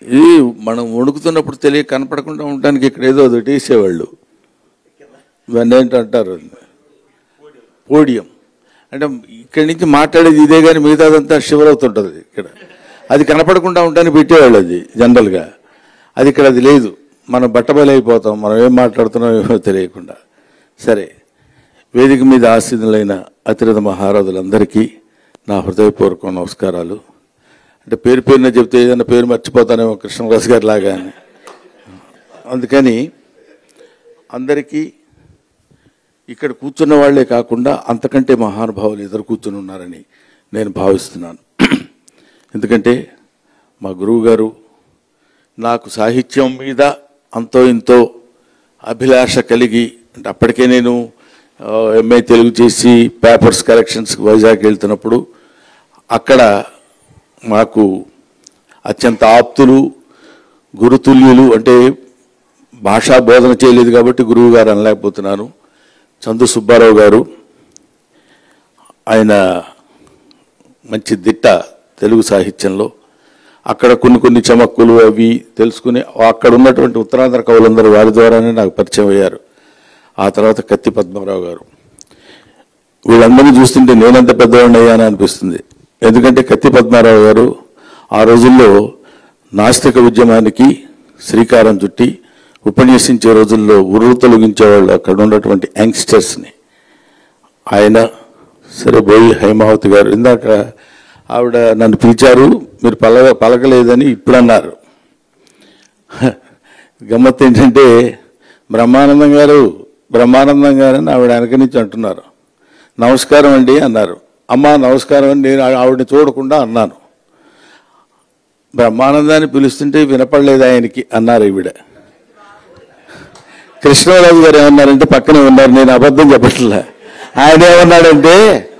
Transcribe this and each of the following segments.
ఇది మనం వణుకుతున్నప్పుడు తెలియ కనపడకుండా ఉండడానికి ఇక్కడ ఏదో ఒకటి వేసేవాళ్ళు ఇవన్నీ ఏంటంటారు పోడియం అంటే ఇక్కడి నుంచి మాట్లాడేది ఇదే కానీ మిగతాదంతా షివర్ అవుతుంటుంది ఇక్కడ అది కనపడకుండా ఉండడానికి పెట్టేవాళ్ళు అది జనరల్గా అది ఇక్కడ అది లేదు మనం బట్టబయలు అయిపోతాం మనం ఏం మాట్లాడుతున్నాం ఏమో తెలియకుండా సరే వేదిక మీద ఆశీనులైన అతిరథ మహారాజులందరికీ నా హృదయపూర్వక నమస్కారాలు అంటే పేరు పేరున చెప్తే ఏదైనా పేరు మర్చిపోతానేమో కృష్ణరాజు గారి లాగా అని అందుకని అందరికీ ఇక్కడ కూర్చున్న వాళ్లే కాకుండా అంతకంటే మహానుభావులు ఎదురు కూర్చుని ఉన్నారని నేను భావిస్తున్నాను ఎందుకంటే మా గురువు గారు నాకు సాహిత్యం మీద అంతో ఇంతో అభిలాష కలిగి అంటే అప్పటికే నేను ఎంఏ తెలుగు చేసి పేపర్స్ కరెక్షన్స్కి వైజాగ్ వెళ్తున్నప్పుడు అక్కడ మాకు అత్యంత ఆప్తులు గురుతుల్యులు అంటే భాషా బోధన చేయలేదు కాబట్టి గురువు గారు అనలేకపోతున్నాను చందు సుబ్బారావు గారు ఆయన మంచి దిట్ట తెలుగు సాహిత్యంలో అక్కడ కొన్ని కొన్ని చమక్కులు అవి తెలుసుకుని అక్కడ ఉన్నటువంటి ఉత్తరాంధ్ర కవులందరూ వారి ద్వారానే నాకు పరిచయం అయ్యారు ఆ తర్వాత కత్తి పద్మరావు గారు వీళ్ళందరినీ చూస్తుంటే నేనంత పెద్దవాడిని అయ్యాను అనిపిస్తుంది ఎందుకంటే కత్తి పద్మారావు గారు ఆ రోజుల్లో నాస్తిక ఉద్యమానికి శ్రీకారం చుట్టి ఉపన్యసించే రోజుల్లో ఉరువు తొలగించేవాళ్ళు అక్కడ ఉన్నటువంటి యంగ్స్టర్స్ని ఆయన సరే పోయి హైమావతి గారు ఇందాక ఆవిడ నన్ను పిలిచారు మీరు పలక పలకలేదని ఇప్పుడు అన్నారు గమ్మత్ ఏంటంటే బ్రహ్మానందం గారు బ్రహ్మానందం గారు అని ఆవిడ వెనక నుంచి అంటున్నారు నమస్కారం అండి అన్నారు అమ్మా నమస్కారం అని నేను ఆవిడని చూడకుండా అన్నాను బ్రహ్మానందాన్ని పిలుస్తుంటే వినపడలేదు ఆయనకి అన్నారు ఈవిడ కృష్ణరాజు గారు ఏమన్నారంటే పక్కనే ఉన్నారు నేను అబద్ధం చెప్పట్లే ఆయన ఏమన్నాడంటే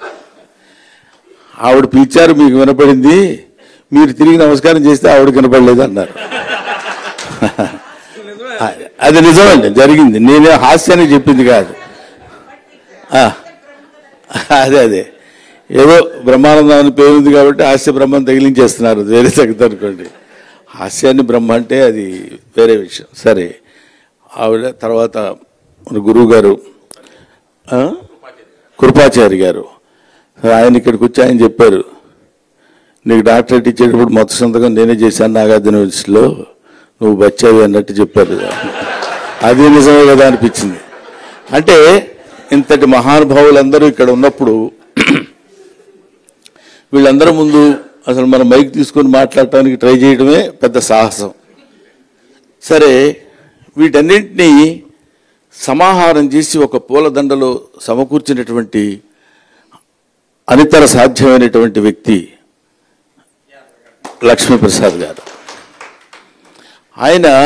ఆవిడ పిలిచారు మీకు వినపడింది మీరు తిరిగి నమస్కారం చేస్తే ఆవిడ వినపడలేదు అన్నారు అది నిజమండి జరిగింది నేనే హాస్యాన్ని చెప్పింది కాదు ఆ, అదే అదే ఏదో బ్రహ్మానందం అని పేరు ఉంది కాబట్టి హాస్య బ్రహ్మం తగిలించేస్తున్నారు అది వేరే సంగతి అనుకోండి హాస్యాన్ని బ్రహ్మ అంటే అది వేరే విషయం సరే ఆవిడ తర్వాత మన గురువు గారు ఆ? కృపాచారి గారు ఆయన ఇక్కడికి వచ్చి ఆయన చెప్పారు నీకు డాక్టరేట్ ఇచ్చేటప్పుడు మొత్తం సంతకం నేనే చేశాను నాగార్జున యూనివర్సిటీలో నువ్వు బచ్చావి అన్నట్టు చెప్పారు అది నిజమే కదా అనిపించింది అంటే ఇంతటి మహానుభావులందరూ ఇక్కడ ఉన్నప్పుడు వీళ్ళందరి ముందు అసలు మనం మైక్ తీసుకొని మాట్లాడటానికి ట్రై చేయడమే పెద్ద సాహసం సరే వీటన్నింటినీ సమాహారం చేసి ఒక పూలదండలో సమకూర్చినటువంటి అనితర సాధ్యమైనటువంటి వ్యక్తి లక్ష్మీప్రసాద్ గారు ఆయన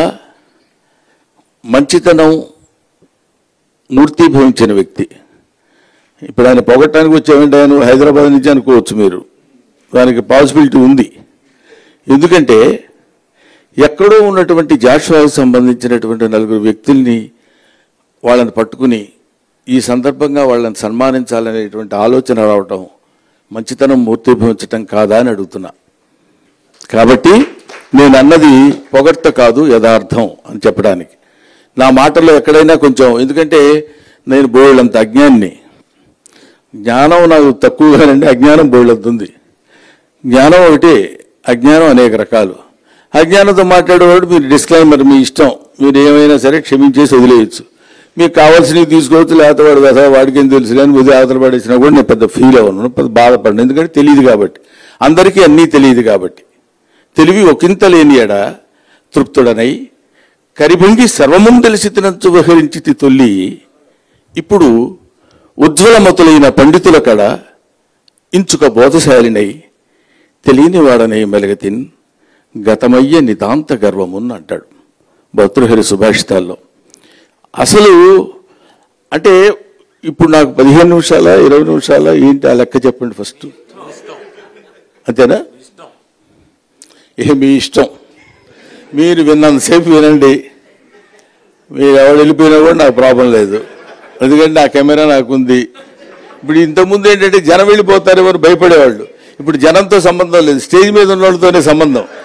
మంచితనం మూర్తిభవించిన వ్యక్తి ఇప్పుడు ఆయన పొగట్టానికి వచ్చామంటే ఆయన హైదరాబాద్ నుంచి అనుకోవచ్చు మీరు దానికి పాసిబిలిటీ ఉంది ఎందుకంటే ఎక్కడో ఉన్నటువంటి జాషువాకు సంబంధించినటువంటి నలుగురు వ్యక్తుల్ని వాళ్ళని పట్టుకుని ఈ సందర్భంగా వాళ్ళని సన్మానించాలనేటువంటి ఆలోచన రావటం మంచితనం మూర్తిభవించటం కాదా అని అడుగుతున్నా కాబట్టి నేను అన్నది పొగడ్త కాదు యథార్థం అని చెప్పడానికి నా మాటల్లో ఎక్కడైనా కొంచెం ఎందుకంటే నేను బోళ్ళంత అజ్ఞాన్ని జ్ఞానం నాకు తక్కువగానండి అజ్ఞానం బోళ్ళంత ఉంది జ్ఞానం ఒకటి అజ్ఞానం అనేక రకాలు అజ్ఞానంతో మాట్లాడేవాడు మీరు డిస్క్లైమర్ మీ ఇష్టం మీరు ఏమైనా సరే క్షమించేసి వదిలేయచ్చు మీకు కావాల్సినవి తీసుకోవచ్చు లేకపోతే వాడు కదా వాడికి ఏం తెలుసు కానీ వదిలి అవతల పడేసినా కూడా నేను పెద్ద ఫీల్ అవ్వను పెద్ద బాధపడను ఎందుకంటే తెలియదు కాబట్టి అందరికీ అన్నీ తెలియదు కాబట్టి తెలివి ఒకంత లేని ఎడ తృప్తుడనై కరిభంగి సర్వముం తెలిసి తినచ్చు వ్యవహరించి తొల్లి ఇప్పుడు ఉజ్వలమతులైన పండితుల కడ ఇంచుక బోధశాలినై తెలియని వాడనై మెలగతిన్ గతమయ్య నితాంత గర్వమున్ అంటాడు భర్తృహరి సుభాషితాల్లో అసలు అంటే ఇప్పుడు నాకు పదిహేను నిమిషాల ఇరవై నిమిషాల ఏంటి ఆ లెక్క చెప్పండి ఫస్ట్ అంతేనా ఇక మీ ఇష్టం మీరు విన్నంతసేపు వినండి మీరు ఎవరు వెళ్ళిపోయినా కూడా నాకు ప్రాబ్లం లేదు ఎందుకంటే ఆ కెమెరా నాకు ఉంది ఇప్పుడు ఇంతకుముందు ఏంటంటే జనం వెళ్ళిపోతారు ఎవరు భయపడేవాళ్ళు ఇప్పుడు జనంతో సంబంధం లేదు స్టేజ్ మీద ఉన్న వాళ్ళతోనే సంబంధం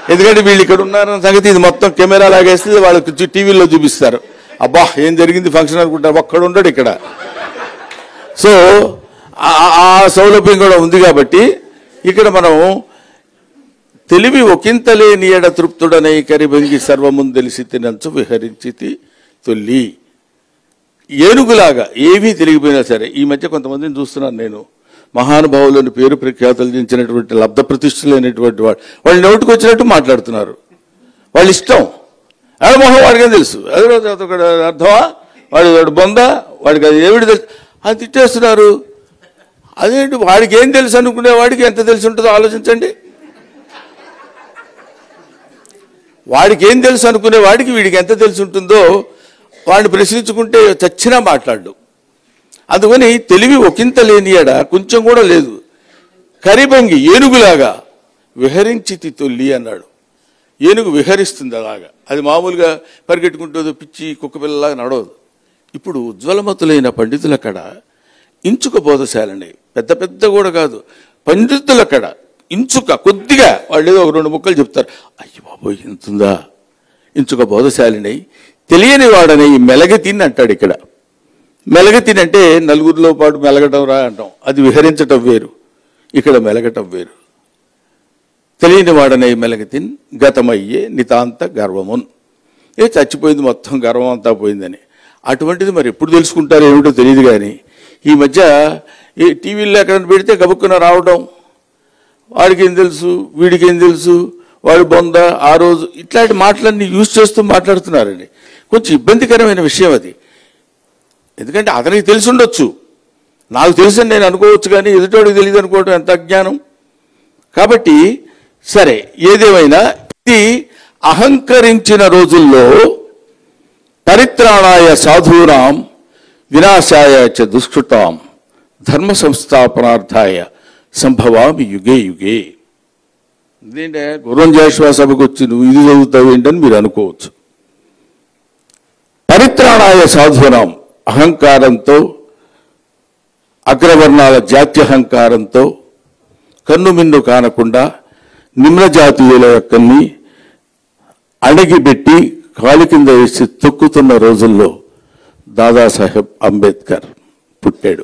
ఎందుకంటే వీళ్ళు ఇక్కడ ఉన్నారన్న సంగతి ఇది మొత్తం కెమెరా లాగేస్తే వాళ్ళకి చూ- టీవీలో చూపిస్తారు అబ్బా ఏం జరిగింది ఫంక్షన్ అనుకుంటారు ఒక్కడు ఉండడు ఇక్కడ సో ఆ- ఆ సౌలభ్యం కూడా ఉంది కాబట్టి ఇక్కడ మనం తెలివి ఒకంతలే నీయడ తృప్తుడనై కరిభంగి సర్వమున్ తెలిసి తినంచు విహరించితి తొల్లి ఏనుగులాగా ఏమీ తెలిగిపోయినా సరే ఈ మధ్య కొంతమందిని చూస్తున్నాను నేను మహానుభావులను పేరు ప్రఖ్యాతులు దించినటువంటి లబ్ధ ప్రతిష్ఠులైనటువంటి వాడు వాళ్ళు నోటికి వచ్చినట్టు మాట్లాడుతున్నారు వాళ్ళ ఇష్టం అదే మొహం వాడికేం తెలుసు అదే అదొక అర్థమా వాడి వాడు బొంద వాడికి అది ఏమిటి తెలుసు అది తిట్టేస్తున్నారు అదేంటి వాడికి ఏం తెలుసు అనుకునే వాడికి ఎంత తెలిసి ఉంటుందో ఆలోచించండి వాడికి ఏం తెలుసు అనుకునే వాడికి వీడికి ఎంత తెలిసి ఉంటుందో వాడిని ప్రశ్నించుకుంటే చచ్చినా మాట్లాడు అందుకని తెలివి ఒకంత లేనియడ కొంచెం కూడా లేదు కరిబంగి ఏనుగులాగా విహరించితి తొల్లి అన్నాడు ఏనుగు విహరిస్తుంది అలాగా అది మామూలుగా పరిగెట్టుకుంటుందో పిచ్చి కుక్క పిల్లలాగా నడవదు ఇప్పుడు ఉజ్వలమతులైన పండితుల కడ ఇంచుక బోధశాలని పెద్ద పెద్ద కూడా కాదు పండితుల కడ ఇంచుక కొద్దిగా వాళ్ళు ఏదో ఒక రెండు ముక్కలు చెప్తారు అయ్యి బాబోయ్ ఇంతుందా ఇంచుక బోధశాలిని తెలియని వాడని మెలగతిని అంటాడు ఇక్కడ మెలగతిని అంటే నలుగురిలో పాటు మెలగటం రా అంటాం అది విహరించటం వేరు ఇక్కడ మెలగటం వేరు తెలియని వాడనే మెలగతిన్ గతమయ్యే నితాంత గర్వమున్ ఏ చచ్చిపోయింది మొత్తం గర్వం అంతా పోయిందని అటువంటిది మరి ఎప్పుడు తెలుసుకుంటారో ఏమిటో తెలియదు కానీ ఈ మధ్య ఈ టీవీలో ఎక్కడ పెడితే గబుక్కున రావడం వాడికి ఏం తెలుసు వీడికి ఏం తెలుసు వాడి బొంద ఆ రోజు ఇట్లాంటి మాటలన్నీ యూజ్ చేస్తూ మాట్లాడుతున్నారండి కొంచెం ఇబ్బందికరమైన విషయం అది ఎందుకంటే అతనికి తెలిసి ఉండొచ్చు నాకు తెలుసని నేను అనుకోవచ్చు కానీ ఎదుటోడికి తెలియదు అనుకోవడం ఎంత అజ్ఞానం కాబట్టి సరే ఏదేమైనా ఇది అహంకరించిన రోజుల్లో పరిత్రాణాయ సాధూనాం వినాశాయ చ దుష్కృతాం ధర్మ సంస్థాపనార్థాయ సంభవామి యుగే యుగే ఇదేంటే గుర్రం జాషువా సభకు వచ్చి నువ్వు ఇది చదువుతావు ఏంటని మీరు అనుకోవచ్చు పరిత్రాణాయ సాధూనాం అహంకారంతో అగ్రవర్ణాల జాత్యహంకారంతో కన్నుమిన్ను కానకుండా నిమ్న జాతీయుల యొక్కని అణగిపెట్టి కాలి కింద వేసి తొక్కుతున్న రోజుల్లో దాదాసాహెబ్ అంబేద్కర్ పుట్టాడు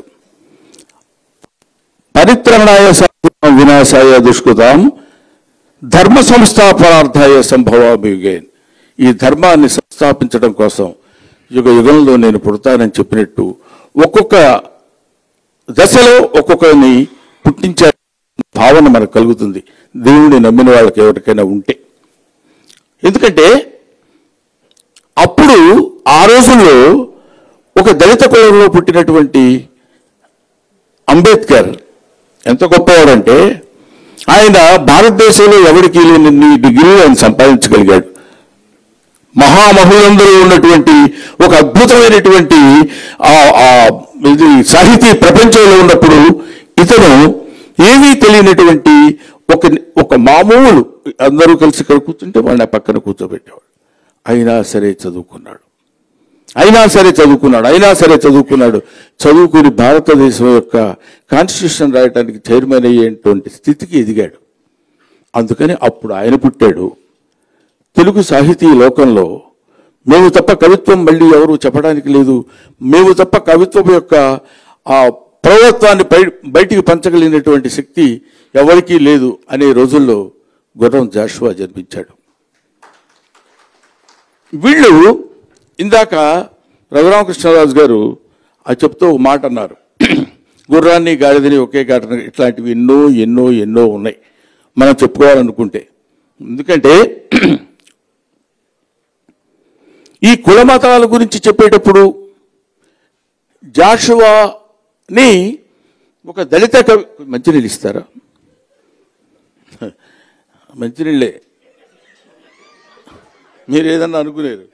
పరిత్రణాయ సాధునాం వినాశాయ దుష్కృతాం ధర్మ సంస్థాపనార్థాయ సంభవామి యుగేన్ ఈ ధర్మాన్ని సంస్థాపించడం కోసం యుగ యుగంలో నేను పుడతానని చెప్పినట్టు ఒక్కొక్క దశలో ఒక్కొక్కరిని పుట్టించే భావన మనకు కలుగుతుంది దేవుడిని నమ్మిన వాళ్ళకి ఎవరికైనా ఉంటే ఎందుకంటే అప్పుడు ఆ రోజుల్లో ఒక దళిత కులంలో పుట్టినటువంటి అంబేద్కర్ ఎంత గొప్పవాడంటే ఆయన భారతదేశంలో ఎవరికి లేని డిగ్రీలు ఆయన సంపాదించగలిగాడు మహామహులందరూ ఉన్నటువంటి ఒక అద్భుతమైనటువంటి ఆ ఆ ఇది సాహితీ ప్రపంచంలో ఉన్నప్పుడు ఇతను ఏమీ తెలియనటువంటి ఒక ఒక మామూలు అందరూ కలిసి ఇక్కడ కూర్చుంటే వాడిని ఆ పక్కన కూర్చోబెట్టేవాడు అయినా సరే చదువుకున్నాడు అయినా సరే చదువుకున్నాడు అయినా సరే చదువుకున్నాడు చదువుకుని భారతదేశం యొక్క కాన్స్టిట్యూషన్ రాయడానికి చైర్మన్ అయ్యేటువంటి స్థితికి ఎదిగాడు అందుకని అప్పుడు ఆయన పుట్టాడు తెలుగు సాహితీ లోకంలో మేము తప్ప కవిత్వం మళ్ళీ ఎవరు చెప్పడానికి లేదు మేము తప్ప కవిత్వం యొక్క ఆ ప్రవత్వాన్ని బయ బయటికి పంచగలిగినటువంటి శక్తి ఎవరికీ లేదు అనే రోజుల్లో గుర్రం జాషువా జన్మించాడు వీళ్ళు ఇందాక రఘురామకృష్ణరాజు గారు అది చెప్తూ ఒక మాట అన్నారు గుర్రాన్ని గాడిదని ఒకే ఘటన ఇట్లాంటివి ఎన్నో ఎన్నో ఎన్నో ఉన్నాయి మనం చెప్పుకోవాలనుకుంటే ఎందుకంటే ఈ కుల మతాల గురించి చెప్పేటప్పుడు జాషువాని ఒక దళిత కవి మంచినీళ్ళు ఇస్తారా మంచినీళ్ళే మీరు ఏదన్నా అనుకునేరు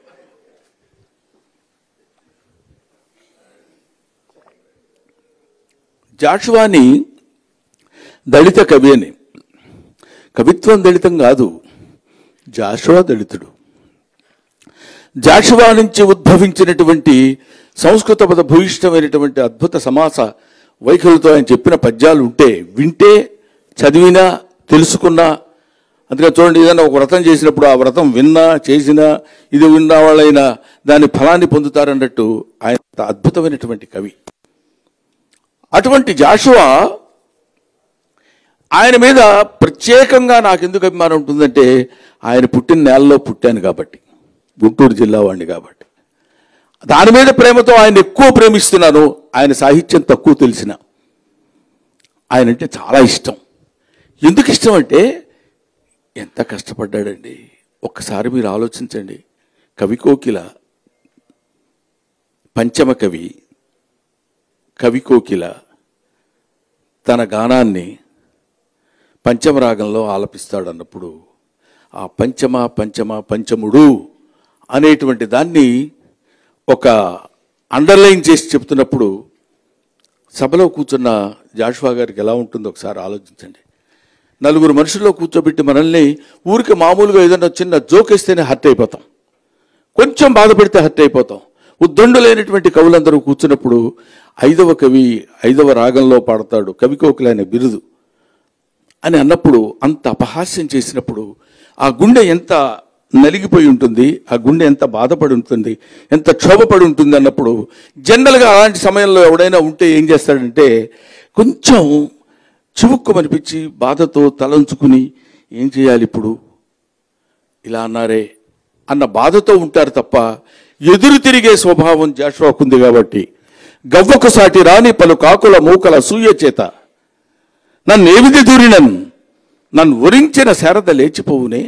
జాషువాని దళిత కవి అని కవిత్వం దళితం కాదు జాషువా దళితుడు జాషువా నుంచి ఉద్భవించినటువంటి సంస్కృత పద భూయిష్టమైనటువంటి అద్భుత సమాస వైఖరులతో ఆయన చెప్పిన పద్యాలు ఉంటే వింటే చదివినా తెలుసుకున్నా అందుకని చూడండి ఏదైనా ఒక వ్రతం చేసినప్పుడు ఆ వ్రతం విన్నా చేసినా ఇది విన్న వాళ్ళైనా దాని ఫలాన్ని పొందుతారన్నట్టు ఆయన అంత అద్భుతమైనటువంటి కవి అటువంటి జాషువా ఆయన మీద ప్రత్యేకంగా నాకు ఎందుకు అభిమానం ఉంటుందంటే ఆయన పుట్టిన నేలలో పుట్టాను కాబట్టి గుంటూరు జిల్లా వాడిని కాబట్టి దాని మీద ప్రేమతో ఆయన ఎక్కువ ప్రేమిస్తున్నాను ఆయన సాహిత్యం తక్కువ తెలిసిన ఆయన అంటే చాలా ఇష్టం ఎందుకు ఇష్టం అంటే ఎంత కష్టపడ్డాడండి ఒక్కసారి మీరు ఆలోచించండి కవి కోకిల పంచమ కవి కవి కోకిల తన గానాన్ని పంచమ రాగంలో ఆలపిస్తాడు అన్నప్పుడు ఆ పంచమ పంచమ పంచముడు అనేటువంటి దాన్ని ఒక అండర్లైన్ చేసి చెప్తున్నప్పుడు సభలో కూర్చున్న జాషువా గారికి ఎలా ఉంటుందో ఒకసారి ఆలోచించండి నలుగురు మనుషుల్లో కూర్చోబెట్టి మనల్ని ఊరికి మామూలుగా ఏదైనా చిన్న జోక్ వేస్తేనే హర్ట్ అయిపోతాం కొంచెం బాధపడితే హర్ట్ అయిపోతాం ఉద్దండు లేనటువంటి కవులందరూ కూర్చున్నప్పుడు ఐదవ కవి ఐదవ రాగంలో పాడతాడు కవి కోకిల అనే బిరుదు అని అన్నప్పుడు అంత అపహాస్యం చేసినప్పుడు ఆ గుండె ఎంత నలిగిపోయి ఉంటుంది ఆ గుండె ఎంత బాధపడి ఉంటుంది ఎంత క్షోభపడి ఉంటుంది అన్నప్పుడు జనరల్గా అలాంటి సమయంలో ఎవడైనా ఉంటే ఏం చేస్తాడంటే కొంచెం చివుక్కుమనిపించి బాధతో తలంచుకుని ఏం చేయాలి ఇప్పుడు ఇలా అన్నారే అన్న బాధతో ఉంటారు తప్ప ఎదురు తిరిగే స్వభావం జాషువాకుంది కాబట్టి గవ్వకు సాటి రాని పలు కాకుల మూకల సూయ చేత నన్నేమిది దూరినన్ నన్ను వరించిన శారద లేచిపోవునే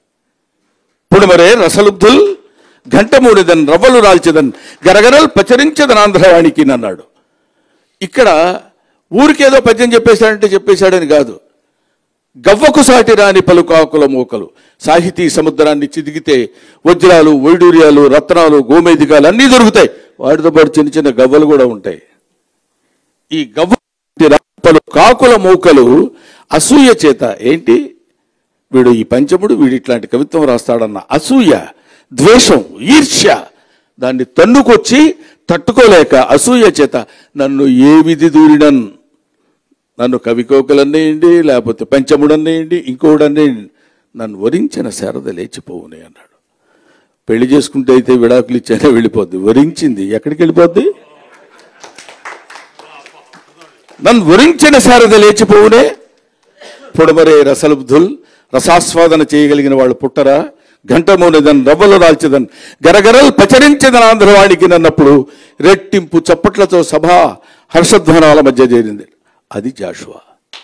పుడిమరే రసలుబ్ధుల్ ఘంటమూడిదన్ రవ్వలు రాల్చెదన్ గరగరల్ పచరించదన్ ఆంధ్రవాణికి అన్నాడు ఇక్కడ ఊరికేదో పద్యం చెప్పేశాడంటే చెప్పేశాడని కాదు గవ్వకు సాటి రాని పలు కాకుల మూకలు సాహితీ సముద్రాన్ని చిదిగితే వజ్రాలు వైడూర్యాలు రత్నాలు గోమేధికాలు అన్నీ దొరుకుతాయి వాటితో పాటు చిన్న చిన్న గవ్వలు కూడా ఉంటాయి ఈ గవ్వ సాటి రాని పలు కాకుల మూకలు అసూయ చేత ఏంటి వీడు ఈ పంచముడు వీడు ఇట్లాంటి కవిత్వం రాస్తాడన్న అసూయ ద్వేషం ఈర్ష్య దాన్ని తన్నుకొచ్చి తట్టుకోలేక అసూయ చేత నన్ను ఏ విధి దూరినన్ నన్ను కవి కోకలన్నేయండి లేకపోతే పంచముడన్నేయండి ఇంకోడన్నేయండి నన్ను వరించిన శారద లేచిపోవునే అన్నాడు పెళ్లి చేసుకుంటే అయితే విడాకులు ఇచ్చానే వెళ్ళిపోద్ది వరించింది ఎక్కడికి వెళ్ళిపోద్ది నన్ను వరించిన శారద లేచిపోవునే పొడమరే రసలుబ్ధుల్ రసాస్వాదన చేయగలిగిన వాళ్ళు పుట్టరా ఘంటమూనిదన్ రవ్వలు రాల్చదన్ గరగరల్ పచరించదన్ ఆంధ్రవాణికి నన్నప్పుడు రెట్టింపు చప్పట్లతో సభ హర్షధ్వనాల మధ్య చేరింది అది జాషువా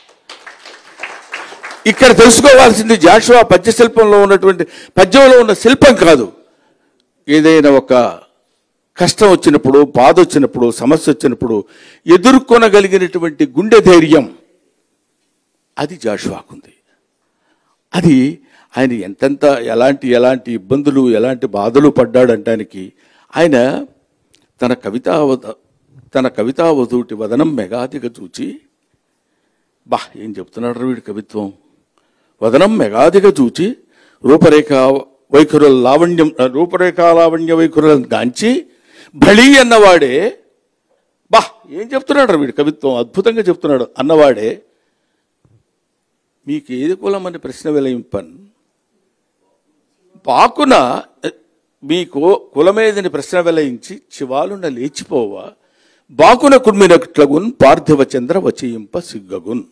ఇక్కడ తెలుసుకోవాల్సింది జాషువా పద్య శిల్పంలో ఉన్నటువంటి పద్యంలో ఉన్న శిల్పం కాదు ఏదైనా ఒక కష్టం వచ్చినప్పుడు బాధ వచ్చినప్పుడు సమస్య వచ్చినప్పుడు ఎదుర్కొనగలిగినటువంటి గుండె ధైర్యం అది జాషువాకుంది అది ఆయన ఎంతెంత ఎలాంటి ఎలాంటి ఇబ్బందులు ఎలాంటి బాధలు పడ్డాడంటానికి ఆయన తన కవితా వద- తన కవితా వధువుటి వదనం మెగాదిగా చూచి బా ఏం చెప్తున్నాడు వీడి కవిత్వం వదనం మెగాదిగా చూచి రూపరేఖ వైఖరుల లావణ్యం రూపరేఖ లావణ్య వైఖరులను గాంచి బళి అన్నవాడే బా ఏం చెప్తున్నాడు వీడి కవిత్వం అద్భుతంగా చెప్తున్నాడు అన్నవాడే మీకు ఏది కులం అని ప్రశ్న వెలయింపన్ పాకున ఎ, మీకు కులమేదని ప్రశ్న వెలయించి చివాలున లేచిపోవా బాకున కుమ్మినట్లగున్ పార్థివ చంద్ర వచయింప సిగ్గగున్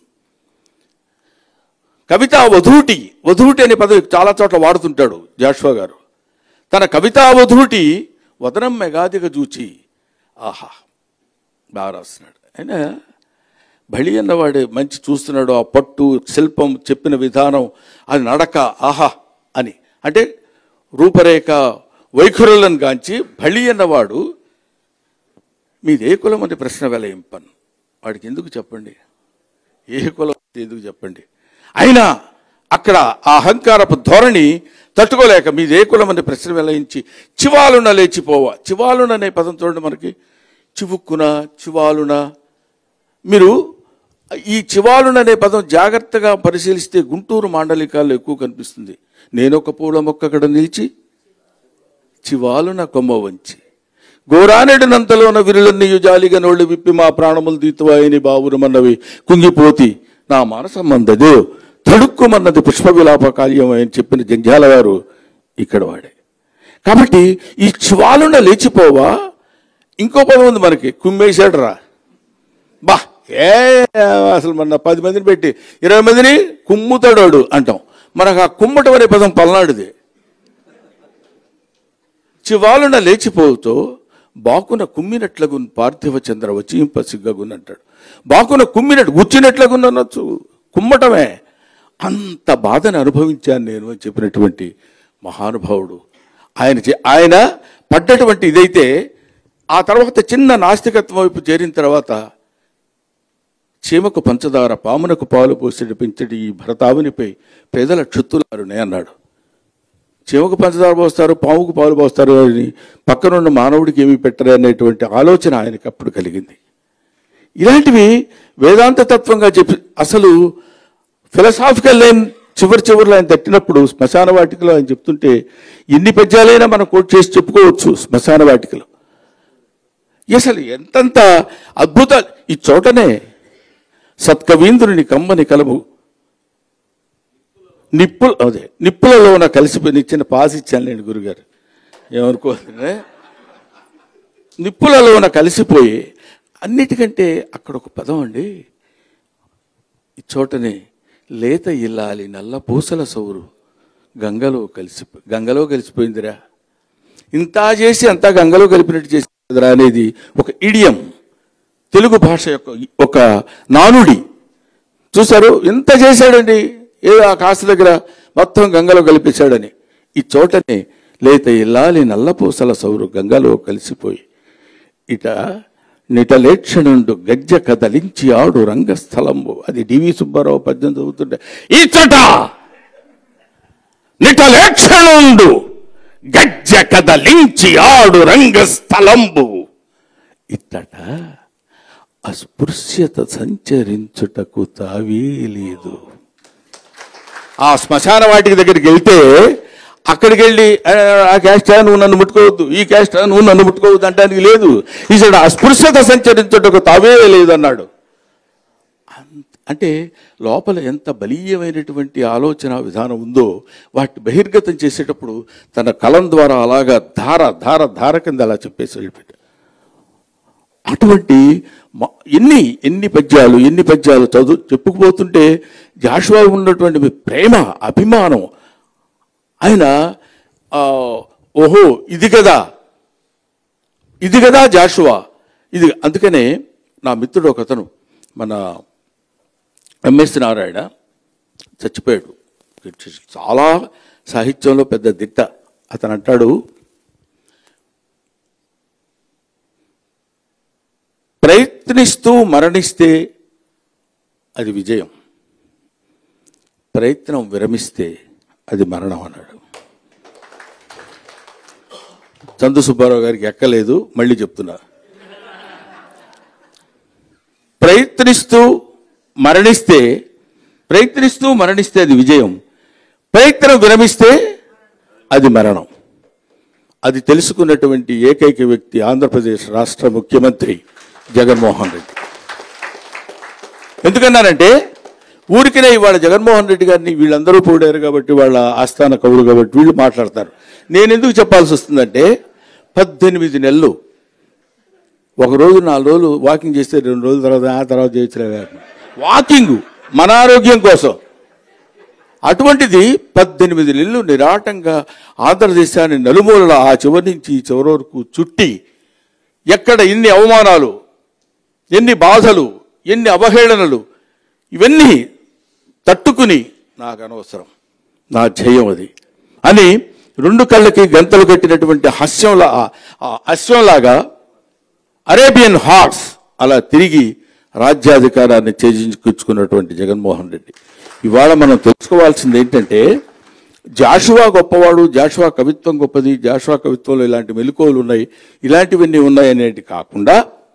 కవితా వధూటి వధూటి అనే పదవి చాలా చోట్ల వాడుతుంటాడు జాషువా గారు తన కవితా వధూటి వదనం మెగాదిగా చూచి ఆహా బాగా రాస్తున్నాడు అయినా బలి అన్నవాడు మంచి చూస్తున్నాడు ఆ పట్టు శిల్పం చెప్పిన విధానం అది నడక ఆహా అని అంటే రూపరేఖ వైఖరులను గాంచి బలి అన్నవాడు మీది ఏ కులం అని ప్రశ్న వెలయింపన్ వాడికి ఎందుకు చెప్పండి ఏ కులం అంటే ఎందుకు చెప్పండి అయినా అక్కడ ఆ అహంకారపు ధోరణి తట్టుకోలేక మీది ఏ కులం అని ప్రశ్న వెలయించి చివాలున లేచిపోవా చివాలున అనే పదం చూడండి మనకి చివుక్కున చివాలున మీరు ఈ చివాలున అనే పదం జాగ్రత్తగా పరిశీలిస్తే గుంటూరు మాండలికాల్లో ఎక్కువ కనిపిస్తుంది నేను ఒక పూల మొక్క అక్కడ నిలిచి చివాలున కొమ్మ వంచి గోరానెడినంతలోన విరులన్నీయు జాలిగా నోళ్ళు విప్పి మా ప్రాణములు దీతువాయని బావురమన్నవి కుంగిపోతి నా మానసమందదు తడుక్కుమన్నది పుష్ప విలాప కాల్యం అని చెప్పిన జంధ్యాల గారు ఇక్కడ వాడే కాబట్టి ఈ జ్వాలున లేచిపోవా ఇంకో పదం ఉంది మనకి కుమ్మేశాడు రా బా ఏ అసలు మన పది మందిని పెట్టి ఇరవై మందిని కుమ్ముతాడు అంటాం మనకు ఆ కుమ్మటం అనే పదం పల్నాడుది చివాలున లేచిపోతూ బాకున కుమ్మినట్లగు పార్థివ చంద్ర వచ్చి ఇంపసిగ్గగున్ అంటాడు బాకున కుమ్మినట్టు గుచ్చినట్లగున్ననొచ్చు కుమ్మటమే అంత బాధను అనుభవించాను నేను అని చెప్పినటువంటి మహానుభావుడు ఆయన చే- ఆయన పడ్డటువంటి ఇదైతే ఆ తర్వాత చిన్న నాస్తికత్వం వైపు చేరిన తర్వాత చీమకు పంచదార పామునకు పాలు పోసిడి పెంచడి ఈ భరతావునిపై పేదల క్షుత్తులారునే అన్నాడు చీమకు పంచదార పోస్తారు పాముకు పాలు పోస్తారు అని పక్కనున్న మానవుడికి ఏమి పెట్టరు అనేటువంటి ఆలోచన ఆయనకి అప్పుడు కలిగింది ఇలాంటివి వేదాంత తత్వంగా చెప్పి అసలు ఫిలసాఫికల్ లైన్ చివరి చివరిలో ఆయన తట్టినప్పుడు శ్మశాన వాటికలో ఆయన చెప్తుంటే ఎన్ని పద్యాలైనా మనం కోట్ చేసి చెప్పుకోవచ్చు శ్మశాన వాటికలో అసలు ఎంతంత అద్భుతాలు ఈ చోటనే సత్కవీంద్రుని కమ్మని కలము నిప్పులు అదే నిప్పులలో ఉన్న కలిసిపోయి ఇచ్చిన పాస్ ఇచ్చాను నేను గురుగారు ఏమనుకోవాలి నిప్పులలో ఉన్న కలిసిపోయి అన్నిటికంటే అక్కడ ఒక పదం అండి ఈ చోటనే లేత ఇల్లాలి నల్ల పూసల సౌరు గంగలో కలిసిపో గంగలో కలిసిపోయిందిరా ఇంత చేసి అంతా గంగలో కలిపినట్టు చేసిందిరా అనేది ఒక ఇడియం తెలుగు భాష యొక్క ఒక నానుడి చూశారు ఇంత చేశాడండి ఏదో ఆ కాస్త దగ్గర మొత్తం గంగలో కలిపేశాడని ఈ చోటనే లేత ఇల్లాలి నల్లపూసల సౌరు గంగలో కలిసిపోయి ఇట నిటలేక్షణుండు గజ్జ కదలించి ఆడు రంగస్థలంబు అది డివి సుబ్బారావు పద్యం చదువుతుంటే ఇచ్చట నిటలేక్షణుండు గజ్జ కదలించి ఆడు రంగస్థలంబు ఇట్టట అస్పృశ్యత సంచరించుటకు తావే లేదు ఆ శ్మశాన వాటికి దగ్గరికి వెళ్తే అక్కడికి వెళ్ళి "ఆ, ఆ క్యాస్ట్ నువ్వు నన్ను ముట్టుకోవద్దు ఈ క్యాస్ట్ నువ్వు నన్ను ముట్టుకోవద్దు అంటానికి లేదు ఈసాడు అస్పృశ్యత సంచరించుటకు తావే లేదు అన్నాడు అంత- అంటే లోపల ఎంత బలీయమైనటువంటి ఆలోచన విధానం ఉందో వాటిని బహిర్గతం చేసేటప్పుడు తన కలం ద్వారా అలాగా ధార ధార ధార కింద అలా చెప్పేసి వెళ్ళిపెట్టాడు అటువంటి మ- ఎన్ని ఎన్ని పద్యాలు ఎన్ని పద్యాలు చదువు చెప్పుకుపోతుంటే జాషువా ఉన్నటువంటి ప్రేమ అభిమానం ఆయన ఆ, ఓహో ఇది కదా ఇది కదా జాషువా ఇది అందుకనే నా మిత్రుడు ఒక అతను మన ఎంఎస్ నారాయణ చచ్చిపోయాడు చాలా సాహిత్యంలో పెద్ద దిట్ట అతను అంటాడు ప్రయత్నిస్తూ మరణిస్తే అది విజయం ప్రయత్నం విరమిస్తే అది మరణం అన్నాడు చందు సుబ్బారావు గారికి ఎక్కలేదు మళ్ళీ చెప్తున్నా ప్రయత్నిస్తూ మరణిస్తే ప్రయత్నిస్తూ మరణిస్తే అది విజయం ప్రయత్నం విరమిస్తే అది మరణం అది తెలుసుకున్నటువంటి ఏకైక వ్యక్తి ఆంధ్రప్రదేశ్ రాష్ట్ర ముఖ్యమంత్రి జగన్మోహన్ రెడ్డి ఎందుకన్నానంటే ఊరికినే ఇవాళ జగన్మోహన్ రెడ్డి గారిని వీళ్ళందరూ పోడారు కాబట్టి వాళ్ళ ఆస్థాన కవులు కాబట్టి వీళ్ళు మాట్లాడతారు నేను ఎందుకు చెప్పాల్సి వస్తుందంటే పద్దెనిమిది నెలలు ఒక రోజు నాలుగు రోజులు వాకింగ్ చేస్తే రెండు రోజుల తర్వాత ఆ తర్వాత చేయొచ్చులే వాకింగ్ మన ఆరోగ్యం కోసం అటువంటిది పద్దెనిమిది నెలలు నిరాటంగా ఆంధ్రదేశాన్ని నలుమూలల ఆ చివరి నుంచి ఈ చివరి వరకు చుట్టి ఎక్కడ ఎన్ని అవమానాలు ఎన్ని బాధలు ఎన్ని అవహేళనలు ఇవన్నీ తట్టుకుని నాకు అనవసరం నా ధ్యేయం అది అని రెండు కళ్ళకి గంతలు కట్టినటువంటి హాస్యంలా ఆ అశ్వంలాగా అరేబియన్ హార్స్ అలా తిరిగి రాజ్యాధికారాన్ని చేజించుకున్నటువంటి జగన్మోహన్ రెడ్డి ఇవాళ మనం తెలుసుకోవాల్సింది ఏంటంటే జాషువా గొప్పవాడు జాషువా కవిత్వం గొప్పది జాషువా కవిత్వంలో ఇలాంటి మెలకువలు ఉన్నాయి ఇలాంటివన్నీ ఉన్నాయి అనేది కాకుండా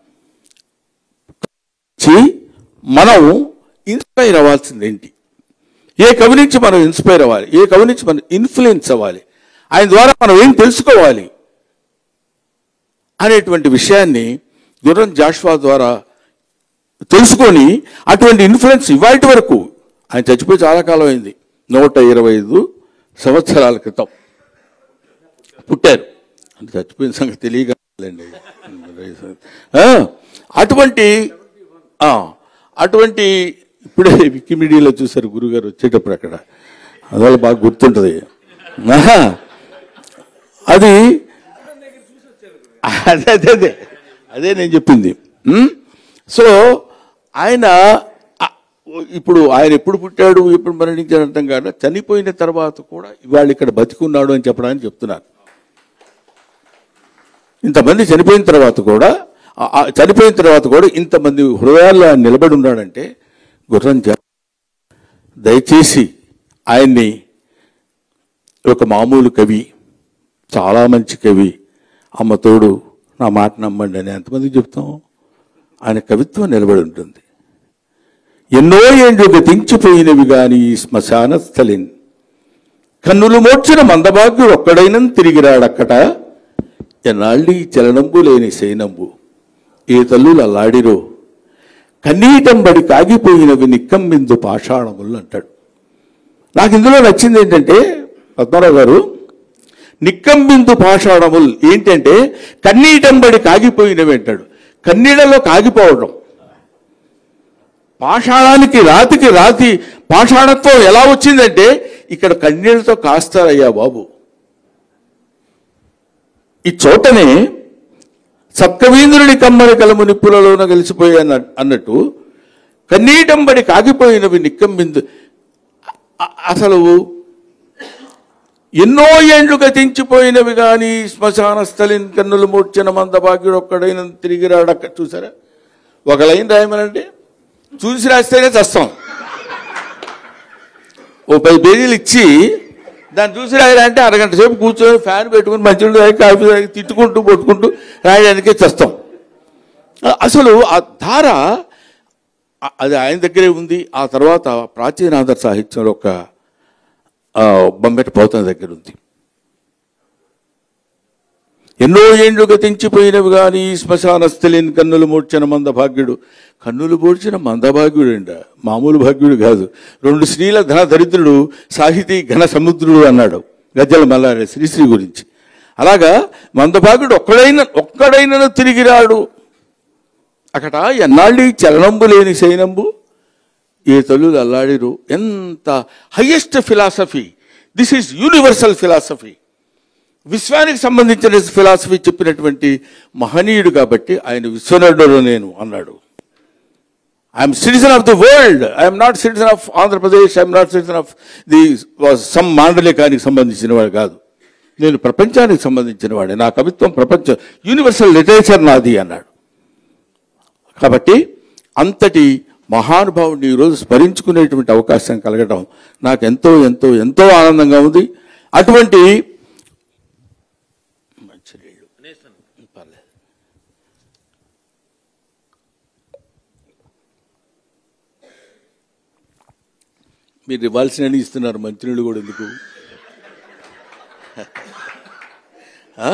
చి మనం ఇన్స్పైర్ అవ్వాల్సింది ఏంటి ఏ కవి నుంచి మనం ఇన్స్పైర్ అవ్వాలి ఏ కవి నుంచి మనం ఇన్ఫ్లుయెన్స్ అవ్వాలి ఆయన ద్వారా మనం ఏం తెలుసుకోవాలి అనేటువంటి విషయాన్ని దురం జాషువా ద్వారా తెలుసుకొని అటువంటి ఇన్ఫ్లుయెన్స్ ఇవాటి వరకు ఆయన చచ్చిపోయి చాలా కాలం అయింది నూట ఇరవై ఐదు సంవత్సరాల క్రితం పుట్టారు అంటే చచ్చిపోయిన సంగతి తెలియగలండి ఆ, అటువంటి ఆ, అటువంటి ఇప్పుడే వికీమీడియాలో చూశారు గురుగారు వచ్చేటప్పుడు అక్కడ అందువల్ల బాగా గుర్తుంటుంది ఆహా. అది అదే అదే అదే అదే నేను చెప్పింది ఉం? సో ఆయన ఆ, ఇప్పుడు ఆయన ఎప్పుడు పుట్టాడు ఎప్పుడు మరణించాడు అర్థం కాదు చనిపోయిన తర్వాత కూడా ఇవాళ ఇక్కడ బతికున్నాడు అని చెప్పడానికి చెప్తున్నారు ఇంతమంది చనిపోయిన తర్వాత కూడా ఆ- ఆ చనిపోయిన తర్వాత కూడా ఇంతమంది హృదయాల్లో ఆయన నిలబడి ఉన్నాడంటే గుర్రం జ దయచేసి ఆయన్ని ఒక మామూలు కవి చాలా మంచి కవి అమ్మ తోడు నా మాట నమ్మండి అని ఎంతమందికి చెప్తాం ఆయన కవిత్వం నిలబడి ఉంటుంది ఎన్నో ఏండ్లు గతించిపోయినవి గాని ఈ శ్మశాన స్థలిన్ కన్నులు మోడ్చిన మందభాగ్యుడు ఒక్కడైనా తిరిగిరాడక్కట ఎన్నాళ్ళి చలనంబు లేని శయనంబు ఏ తల్లులు అల్లాడిరో కన్నీటంబడి కాగిపోయినవి నిక్కమ్మిందు పాషాణములు అంటాడు నాకు ఇందులో నచ్చింది ఏంటంటే పద్మారావు గారు నిక్కమ్మిందు పాషాణములు ఏంటంటే కన్నీటంబడి కాగిపోయినవి అంటాడు కన్నీడలో కాగిపోవడం పాషాణానికి రాతికి రాతి పాషాణత్వం ఎలా వచ్చిందంటే ఇక్కడ కన్నీళ్ళతో కాస్తారయ్యా బాబు ఈ చోటనే సప్తవీంద్రుడి కమ్మని కలము నిప్పులలోన కలిసిపోయి అన్న అన్నట్టు కన్నీటంబడి కాగిపోయినవి నిక్కమ్మిందు అ- అసలు ఎన్నో ఏండ్లు గతించిపోయినవి గాని శ్మశాన స్థలిన్ కన్నులు మూర్చిన మందభాగ్యుడు ఒక్కడైన తిరిగి రాడక్క చూసారా ఒక లైన్ రాయమనండి చూసి రాస్తేనే చస్తాం ఓ పది పేజీలు ఇచ్చి దాన్ని చూసి రాయాలంటే అరగంట సేపు కూర్చొని ఫ్యాన్ పెట్టుకుని మంచినీళ్ళు తాగి కాఫీ తాగి తిట్టుకుంటూ కొట్టుకుంటూ రాయడానికే చస్తాం అ- అసలు ఆ ధార అ- అది ఆయన దగ్గరే ఉంది ఆ తర్వాత ప్రాచీనాంధ్ర సాహిత్యంలో ఒక ఆ, బొమ్మెట పోతన దగ్గర ఉంది ఎన్నో ఏండ్లు గతించిపోయినవి గాని శ్మశాన స్థలిన్ కన్నులు మూర్చిన మందభాగ్యుడు కన్నులు మూర్చిన మందభాగ్యుడు అంట మామూలు భాగ్యుడు కాదు రెండు స్త్రీల ధన దరిద్రుడు సాహితీ ఘన సముద్రుడు అన్నాడు గజ్జల మల్లారెడ్డి శ్రీశ్రీ గురించి అలాగా మందభాగ్యుడు ఒక్కడైన ఒక్కడైనను తిరిగి రాడు అక్కడ ఎన్నాళ్ళి చలనంబు లేని శయనంబు ఏ తల్లులు అల్లాడిరు ఎంత highest philosophy this is universal philosophy విశ్వానికి సంబంధించిన ఫిలాసఫీ చెప్పినటువంటి మహనీయుడు కాబట్టి ఆయన విశ్వనరుడు నేను అన్నాడు I'm citizen of the world I'm not citizen of Andhra Pradesh I'm not citizen of the some మాండలికానికి సంబంధించిన వాడు కాదు నేను ప్రపంచానికి సంబంధించిన వాడే నా కవిత్వం ప్రపంచం యూనివర్సల్ లిటరేచర్ నాది అన్నాడు కాబట్టి అంతటి మహానుభావుడిని ఈరోజు స్మరించుకునేటువంటి అవకాశం కలగడం నాకు ఎంతో ఎంతో ఎంతో ఆనందంగా ఉంది అటువంటి మంచినీళ్ళు పర్లేదు మీరు ఇవ్వాల్సిన ఇస్తున్నారు మంచినీళ్ళు కూడా ఎందుకు ఆ?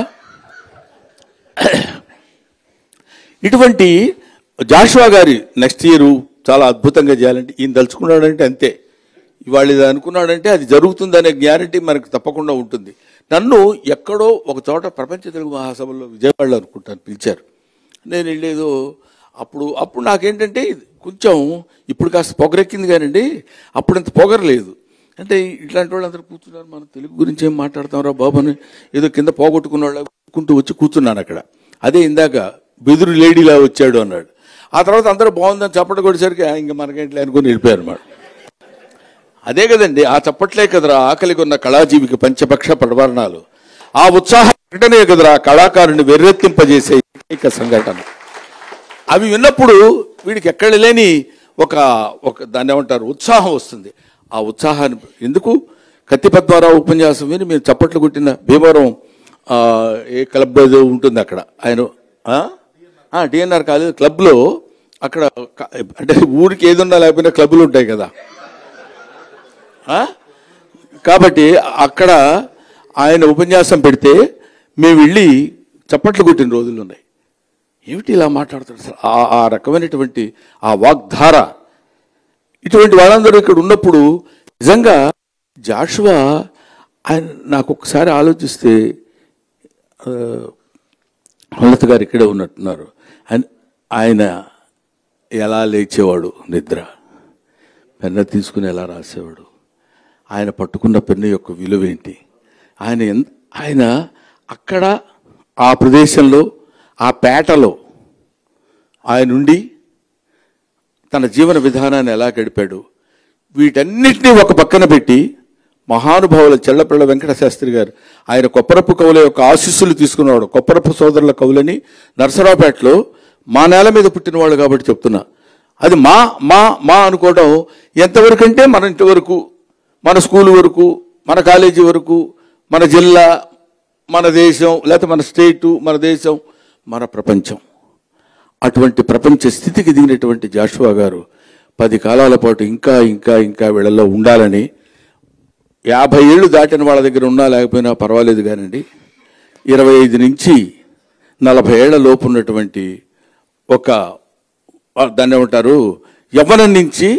ఇటువంటి జాషువా గారి నెక్స్ట్ ఇయర్ చాలా అద్భుతంగా చేయాలంటే ఈయన తలుచుకున్నాడంటే అంతే ఇవాళ ఇది అనుకున్నాడంటే అది జరుగుతుందనే గ్యారంటీ మనకు తప్పకుండా ఉంటుంది నన్ను ఎక్కడో ఒక చోట ప్రపంచ తెలుగు మహాసభలో విజయవాడలో అనుకుంటాను పిలిచారు నేను వెళ్ళేదో అప్పుడు అప్పుడు నాకేంటంటే కొంచెం ఇప్పుడు కాస్త పొగరెక్కింది కానండి అప్పుడు అంత పొగరలేదు అంటే ఇట్లాంటి వాళ్ళు అందరూ కూర్చున్నారు మన తెలుగు గురించి ఏం మాట్లాడతాంరా బాబు అని ఏదో కింద పోగొట్టుకున్న వాళ్ళు కూర్చుంటూ వచ్చి కూర్చున్నాను అక్కడ అదే ఇందాక బెదురు లేడీలా వచ్చాడు అన్నాడు ఆ తర్వాత అందరూ బాగుందని చప్పట కొట్టేసరికి "ఆ, ఇంకా మనకేంటి అనుకుని వెళ్ళిపోయారు అన్నమాట అదే కదండి ఆ చప్పట్లే కదరా ఆకలికి ఉన్న కళాజీవికి పంచపక్ష పడవర్ణాలు ఆ ఉత్సాహ ప్రకటనే కదరా కళాకారుని వెర్రెత్తింపజేసే ఏకైక సంఘటన అవి విన్నప్పుడు వీడికి ఎక్కడ లేని ఒక ఒక దాన్ని ఏమంటారు ఉత్సాహం వస్తుంది ఆ ఉత్సాహాన్ని ఎందుకు కత్తి పద్మారావు ఉపన్యాసం విని మీరు చప్పట్లు కొట్టిన భీమవరం ఆ, ఏ క్లబ్ ఏదో ఉంటుంది అక్కడ ఆయన డిఎన్ఆర్ కాలేజ్ క్లబ్లో అక్కడ క- అంటే ఊరికి ఏది ఉన్నా లేకపోయినా క్లబ్లు ఉంటాయి కదా ఆ? కాబట్టి అక్కడ ఆయన ఉపన్యాసం పెడితే మేము వెళ్ళి చప్పట్లు కొట్టిన రోజులు ఉన్నాయి ఏమిటి ఇలా మాట్లాడుతాడు సార్ ఆ ఆ రకమైనటువంటి ఆ వాగ్ధార ఇటువంటి వాళ్ళందరూ ఇక్కడ ఉన్నప్పుడు నిజంగా జాషువా ఆయన నాకు ఒకసారి ఆలోచిస్తే ఆ, లలిత గారు ఇక్కడే ఉన్నట్టున్నారు ఆయన ఆయన ఎలా లేచేవాడు నిద్ర పెన్న తీసుకుని ఎలా రాసేవాడు ఆయన పట్టుకున్న పెన్ను యొక్క విలువ ఏంటి ఆయన ఎన్- ఆయన అక్కడ ఆ ప్రదేశంలో ఆ పేటలో ఆయన ఉండి తన జీవన విధానాన్ని ఎలా గడిపాడు వీటన్నిటినీ ఒక పక్కన పెట్టి మహానుభావుల చెల్లపిల్ల వెంకట శాస్త్రి గారు ఆయన కొప్పరపు కవుల యొక్క ఆశీస్సులు తీసుకున్నవాడు కొప్పరపు సోదరుల కవులని నరసరావుపేటలో మా నేల మీద పుట్టినవాడు కాబట్టి చెప్తున్నా అది మా మా మా అనుకోవడం ఎంతవరకు అంటే మన ఇంటి వరకు మన స్కూల్ వరకు మన కాలేజీ వరకు మన జిల్లా మన దేశం లేకపోతే మన స్టేటు మన దేశం మన ప్రపంచం అటువంటి ప్రపంచ స్థితికి దిగినటువంటి జాషువా గారు పది కాలాల పాటు ఇంకా ఇంకా ఇంకా వీళ్ళల్లో ఉండాలని యాభై ఏళ్ళు దాటిన వాళ్ళ దగ్గర ఉన్నా లేకపోయినా పర్వాలేదు కానండి ఇరవై ఐదు నుంచి నలభై ఏళ్ల లోపు ఉన్నటువంటి ఒక ఆ, దాన్ని ఏమంటారు యవ్వనం నుంచి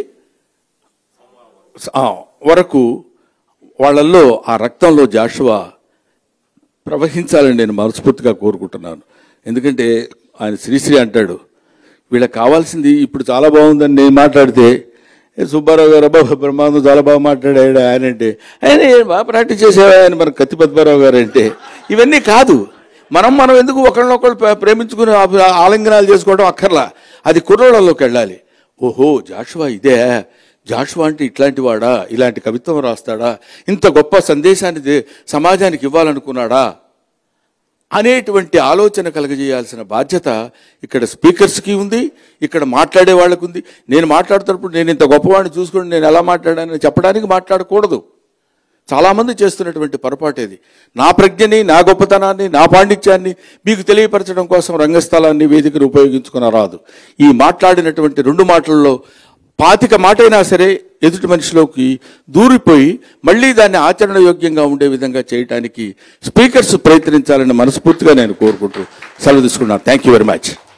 ఆ, వరకు వాళ్ళల్లో ఆ రక్తంలో జాషువా ప్రవహించాలని నేను మనస్ఫూర్తిగా కోరుకుంటున్నాను ఎందుకంటే ఆయన శ్రీశ్రీ అంటాడు వీళ్ళకి కావాల్సింది ఇప్పుడు చాలా బాగుందని నేను మాట్లాడితే "ఏ సుబ్బారావు గారు అబ్బా బ్రహ్మానందం చాలా బాగా మాట్లాడాడు ఆయన అంటే ఆయన "ఏం బాగా ప్రాక్టీస్ చేసేవా ఆయన మన కత్తి పద్మారావు గారు అంటే ఇవన్నీ కాదు మనం మనం ఎందుకు ఒకళ్ళనొకళ్ళు ప్రే- ప్రేమించుకుని ఆ- ఆలింగనాలు చేసుకోవడం అక్కర్లా అది కుర్రోళ్ళలోకి వెళ్ళాలి ఓహో జాషువా ఇదే జాషువా అంటే ఇట్లాంటి వాడా ఇలాంటి కవిత్వం రాస్తాడా ఇంత గొప్ప సందేశాన్ని దే- సమాజానికి ఇవ్వాలనుకున్నాడా అనేటువంటి ఆలోచన కలగజేయాల్సిన బాధ్యత ఇక్కడ స్పీకర్స్కి ఉంది ఇక్కడ మాట్లాడే వాళ్ళకు ఉంది నేను మాట్లాడుతున్నప్పుడు నేను ఇంత గొప్పవాడిని చూసుకుని నేను ఎలా మాట్లాడానని చెప్పడానికి మాట్లాడకూడదు చాలామంది చేస్తున్నటువంటి పొరపాటు ఇది నా ప్రజ్ఞని నా గొప్పతనాన్ని నా పాండిత్యాన్ని మీకు తెలియపరచడం కోసం రంగస్థలాన్ని వేదికను ఉపయోగించుకున్న రాదు ఈ మాట్లాడినటువంటి రెండు మాటల్లో పాతిక మాటైనా సరే ఎదుటి మనిషిలోకి దూరిపోయి మళ్ళీ దాన్ని ఆచరణ యోగ్యంగా ఉండే విధంగా చేయడానికి స్పీకర్స్ ప్రయత్నించాలని మనస్ఫూర్తిగా నేను కోరుకుంటూ సెలవు తీసుకున్నాను థ్యాంక్ యూ వెరీ మచ్